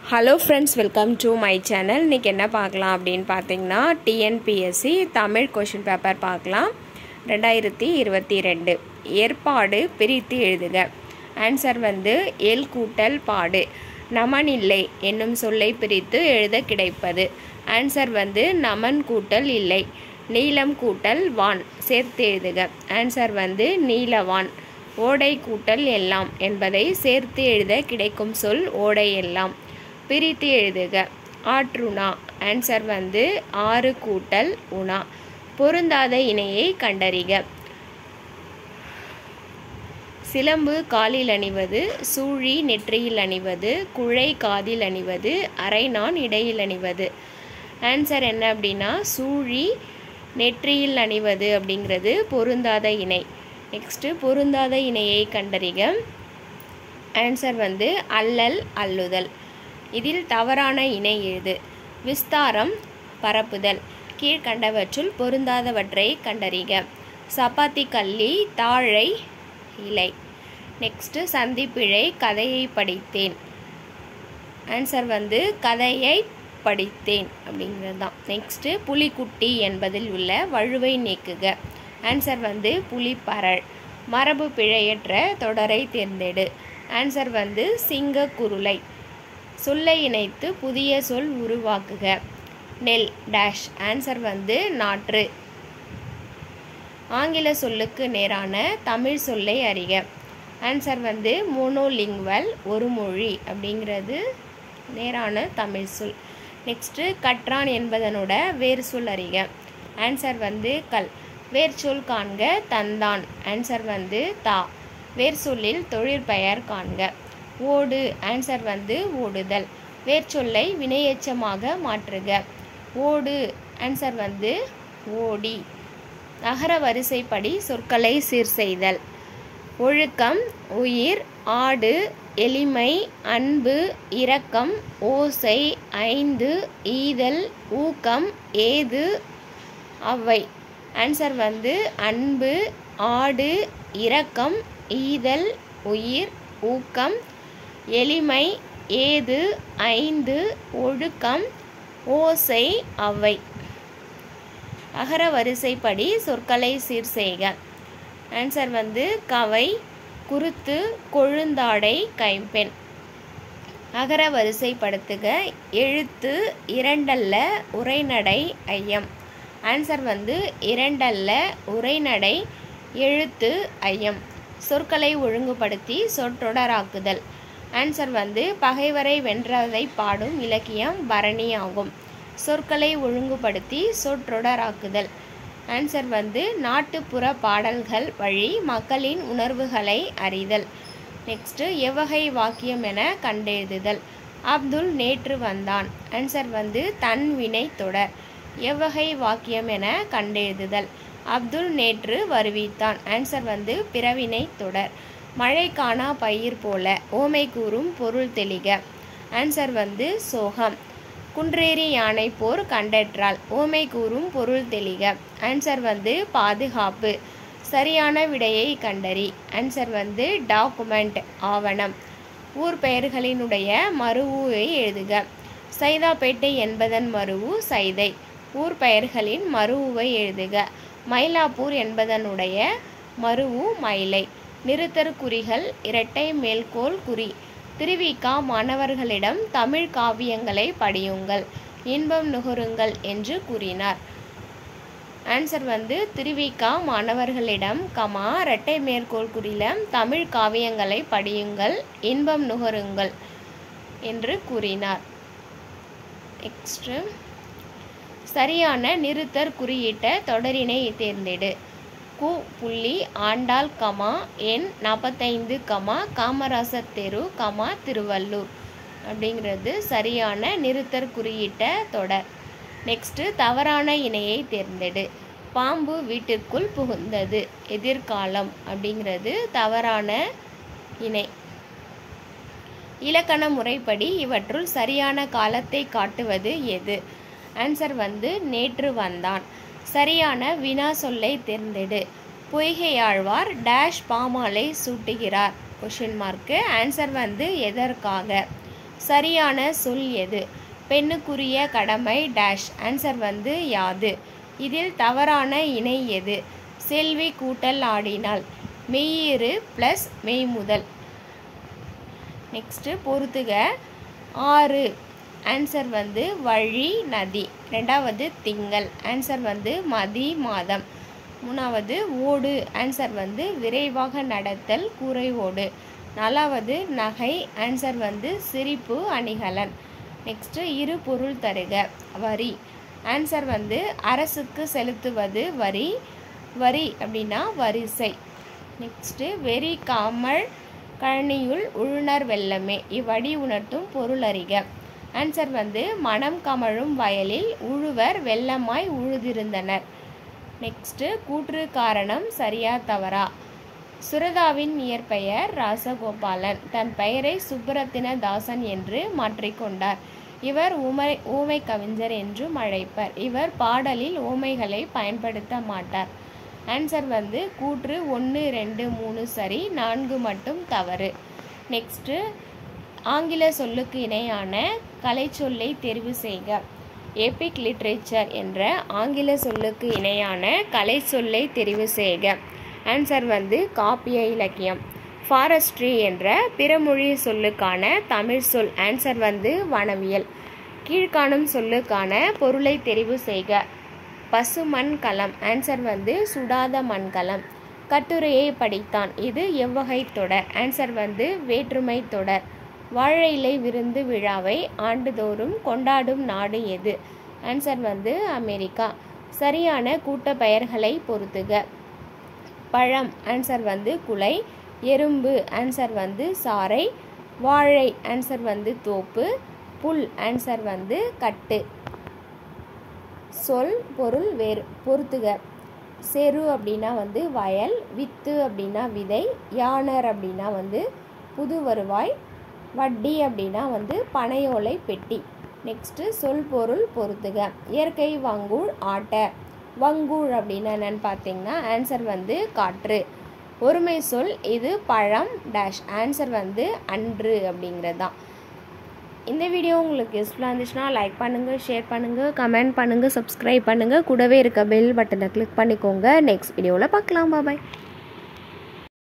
hello friends welcome to my channel இன்றைக்கி என்ன பார்க்கலாம் அப்படின்னு பார்த்தீங்கன்னா டிஎன்பிஎஸ்சி தமிழ் கொஷின் பேப்பர் பார்க்கலாம் ரெண்டாயிரத்தி இருபத்தி ரெண்டு ஏற்பாடு பிரித்து எழுதுக ஆன்சர் வந்து எல் கூட்டல் பாடு நமன் இல்லை என்னும் சொல்லை பிரித்து எழுத கிடைப்பது ஆன்சர் வந்து நமன் கூட்டல் இல்லை நீலம் கூட்டல் வான் சேர்த்து எழுதுக ஆன்சர் வந்து நீலவான் ஓடை கூட்டல் எல்லாம் என்பதை சேர்த்து எழுத கிடைக்கும் சொல் ஓடை எல்லாம் பிரித்து எழுதுக ஆற்றுணா ஆன்சர் வந்து ஆறு கூட்டல் உணா பொருந்தாத இணையை கண்டறிக சிலம்பு காலில் அணிவது சூழி நெற்றியில் அணிவது குழை காதில் அணிவது அரைநான் இடையில் அணிவது ஆன்சர் என்ன அப்படின்னா சூழி நெற்றியில் அணிவது அப்படிங்கிறது பொருந்தாத இணை நெக்ஸ்ட்டு பொருந்தாத இணையை கண்டறிக ஆன்சர் வந்து அல்லல் அல்லுதல் இதில் தவறான இணை எழுது விஸ்தாரம் பரப்புதல் கீழ்கண்டவற்றுள் பொருந்தாதவற்றை கண்டறிக சப்பாத்தி கள்ளி தாழை இலை நெக்ஸ்ட்டு சந்திப்பிழை கதையை படித்தேன் ஆன்சர் வந்து கதையை படித்தேன் அப்படிங்கிறது தான் நெக்ஸ்ட்டு புலிக்குட்டி என்பதில் உள்ள வழுவை நீக்குக ஆன்சர் வந்து புலிப்பரள் மரபு பிழையற்ற தொடரை தேர்ந்தெடு ஆன்சர் வந்து சிங்க குருளை சொல்லை இணைத்து புதிய சொல் உருவாக்குக நெல் டேஷ் ஆன்சர் வந்து நாற்று ஆங்கில சொல்லுக்கு நேரான தமிழ் சொல்லை அறிக ஆன்சர் வந்து மோனோலிங்குவல் ஒரு மொழி அப்படிங்கிறது நேரான தமிழ் சொல் நெக்ஸ்ட்டு கற்றான் என்பதனோட வேறு சொல் அறிக ஆன்சர் வந்து கல் வேர் சொல் காண்க தந்தான் ஆன்சர் வந்து தா வேர் சொல்லில் தொழிற்பெயர் காண்க ஓடு ஆன்சர் வந்து ஓடுதல் வேர்ச்சொல்லை வினையெச்சமாக மாற்றுக ஓடு ஆன்சர் வந்து ஓடி நகர வரிசைப்படி சொற்களை சீர் செய்தல் ஒழுக்கம் உயிர் ஆடு எளிமை அன்பு இரக்கம் ஓசை ஐந்து ஈதல் ஊக்கம் ஏது அவை ஆன்சர் வந்து அன்பு ஆடு இரக்கம் ஈதல் உயிர் ஊக்கம் எளிமை ஏது ஐந்து ஒழுக்கம் ஓசை அவை அகர வரிசைப்படி சொற்களை சீர் செய்க ஆன்சர் வந்து கவை குருத்து கொழுந்தாடை கைம்பெண் அகர வரிசைப்படுத்துக எழுத்து இரண்டல்ல உரைநடை ஐயம் ஆன்சர் வந்து இரண்டல்ல உரைநடை எழுத்து ஐயம் சொற்களை ஒழுங்குபடுத்தி சொற்றொடராக்குதல் ஆன்சர் வந்து பகைவரை வென்றதை பாடும் இலக்கியம் பரணி ஆகும் சொற்களை ஒழுங்குபடுத்தி சொற்றொடராக்குதல் ஆன்சர் வந்து நாட்டுப்புற பாடல்கள் வழி மக்களின் உணர்வுகளை அறிதல் நெக்ஸ்ட்டு எவ்வகை வாக்கியம் என கண்டெழுதுதல் அப்துல் நேற்று வந்தான் ஆன்சர் வந்து தன் வினை தொடர் எவ்வகை வாக்கியம் என கண்டெழுதுதல் அப்துல் நேற்று வருவித்தான் ஆன்சர் வந்து பிறவினை தொடர் மழை காணா பயிர் போல ஓமை கூறும் பொருள் தெளிக ஆன்சர் வந்து சோகம் குன்றேறி யானை போர் கண்டற்றால் ஓமை கூறும் பொருள் தெளிக ஆன்சர் வந்து பாதுகாப்பு சரியான விடையை கண்டறி ஆன்சர் வந்து டாக்குமெண்ட் ஆவணம் ஊர் பெயர்களினுடைய மறுவுவை எழுதுக சைதாப்பேட்டை என்பதன் மறுவு சைதை ஊர் பெயர்களின் மறுவுவை எழுதுக மயிலாப்பூர் என்பதனுடைய மறுவு மயிலை நிறுத்தற் குறிகள் இரட்டை மேல்கோள் குறி திருவிக்கா மாணவர்களிடம் தமிழ் காவியங்களை படியுங்கள் இன்பம் நுகருங்கள் என்று கூறினார் ஆன்சர் வந்து திருவிக்கா மாணவர்களிடம் கமா இரட்டை மேற்கோள் குறியில தமிழ் காவியங்களை படியுங்கள் இன்பம் நுகருங்கள் என்று கூறினார் நெக்ஸ்ட்டு சரியான நிறுத்தற் குறியிட்ட தொடரினை தேர்ந்தெடு கு புள்ளி ஆண்டாள் கமா எண் நாற்பத்தைந்து கமா காமராசர் தெரு கமா திருவள்ளூர் அப்படிங்கிறது சரியான நிறுத்தற் குறியிட்ட தொடர் நெக்ஸ்ட்டு தவறான இணையை தேர்ந்தெடு பாம்பு வீட்டிற்குள் புகுந்தது எதிர்காலம் அப்படிங்கிறது தவறான இணை இலக்கண முறைப்படி இவற்றுள் சரியான காலத்தை காட்டுவது எது ஆன்சர் வந்து நேற்று வந்தான் சரியான வினா சொல்லை தேர்ந்தெடு பொய்கையாழ்வார் டேஷ் பாமாலை சூட்டுகிறார் கொஷின் மார்க்கு ஆன்சர் வந்து எதற்காக சரியான சொல் எது பெண்ணுக்குரிய கடமை டேஷ் ஆன்சர் வந்து யாது இதில் தவறான இணை எது செல்வி கூட்டல் ஆடினாள் மெய்யிரு ப்ளஸ் மெய்முதல் நெக்ஸ்ட்டு பொறுத்துக ஆறு ஆன்சர் வந்து வழி நதி ரெண்டாவது திங்கள் ஆன்சர் வந்து மதி மாதம் மூணாவது ஓடு ஆன்சர் வந்து விரைவாக நடத்தல் கூரை ஓடு நாலாவது நகை ஆன்சர் வந்து சிரிப்பு அணிகலன் நெக்ஸ்ட்டு இரு பொருள் தருக வரி ஆன்சர் வந்து அரசுக்கு செலுத்துவது வரி வரி அப்படின்னா வரிசை நெக்ஸ்ட்டு வெறி காமல் கழனியுள் உழுனர் வெள்ளமே இவ்வடி உணர்த்தும் பொருள் அறிக ஆன்சர் வந்து மனம் கமழும் வயலில் உழுவர் வெள்ளமாய் உழுதிருந்தனர் நெக்ஸ்ட்டு கூற்று காரணம் சரியா தவறா சுரதாவின் இயற்பெயர் ராசகோபாலன் தன் பெயரை சுப்புரத்தின தாசன் என்று மாற்றிக்கொண்டார் இவர் ஊமை ஊமை கவிஞர் என்றும் அழைப்பர் இவர் பாடலில் ஊமைகளை பயன்படுத்த மாட்டார் ஆன்சர் வந்து கூற்று ஒன்று ரெண்டு மூணு சரி நான்கு மட்டும் தவறு நெக்ஸ்ட்டு ஆங்கில சொல்லுக்கு இணையான கலைச்சொல்லை தெரிவு செய்க எபிக் லிட்ரேச்சர் என்ற ஆங்கில சொல்லுக்கு இணையான கலை சொல்லை தெரிவு செய்க ஆன்சர் வந்து காப்பிய இலக்கியம் ஃபாரஸ்ட்ரி என்ற பிறமொழி சொல்லுக்கான தமிழ் சொல் ஆன்சர் வந்து வனவியல் கீழ்காணும் சொல்லுக்கான பொருளை தெரிவு செய்க பசு மண்கலம் ஆன்சர் வந்து சுடாத மண்கலம் கட்டுரையை படித்தான் இது எவ்வகை தொடர் ஆன்சர் வந்து வேற்றுமை தொடர் வாழை இலை விருந்து விழாவை ஆண்டுதோறும் கொண்டாடும் நாடு எது ஆன்சர் வந்து அமெரிக்கா சரியான கூட்ட பெயர்களை பொறுத்துக பழம் ஆன்சர் வந்து குலை எறும்பு ஆன்சர் வந்து சாறை வாழை ஆன்சர் வந்து தோப்பு புல் ஆன்சர் வந்து கட்டு சொல் பொருள் வேறு பொறுத்துக செரு அப்படின்னா வந்து வயல் வித்து அப்படின்னா விதை யானர் அப்படின்னா வந்து புது வருவாய் வட்டி அப்படின்னா வந்து பனையோலை பெட்டி நெக்ஸ்ட்டு சொல் பொருள் பொறுத்துக இயற்கை வங்கூழ் ஆட்ட வங்கூழ் அப்படின்னா என்னன்னு பார்த்தீங்கன்னா ஆன்சர் வந்து காற்று ஒருமை சொல் இது பழம் டேஷ் ஆன்சர் வந்து அன்று அப்படிங்கிறது தான் இந்த வீடியோ உங்களுக்கு யூஸ்ஃபுல்லாக இருந்துச்சுன்னா லைக் பண்ணுங்கள் ஷேர் பண்ணுங்கள் கமெண்ட் பண்ணுங்கள் சப்ஸ்கிரைப் பண்ணுங்கள் கூடவே இருக்க பெல் பட்டனை கிளிக் பண்ணிக்கோங்க நெக்ஸ்ட் வீடியோவில் பார்க்கலாம் பாய்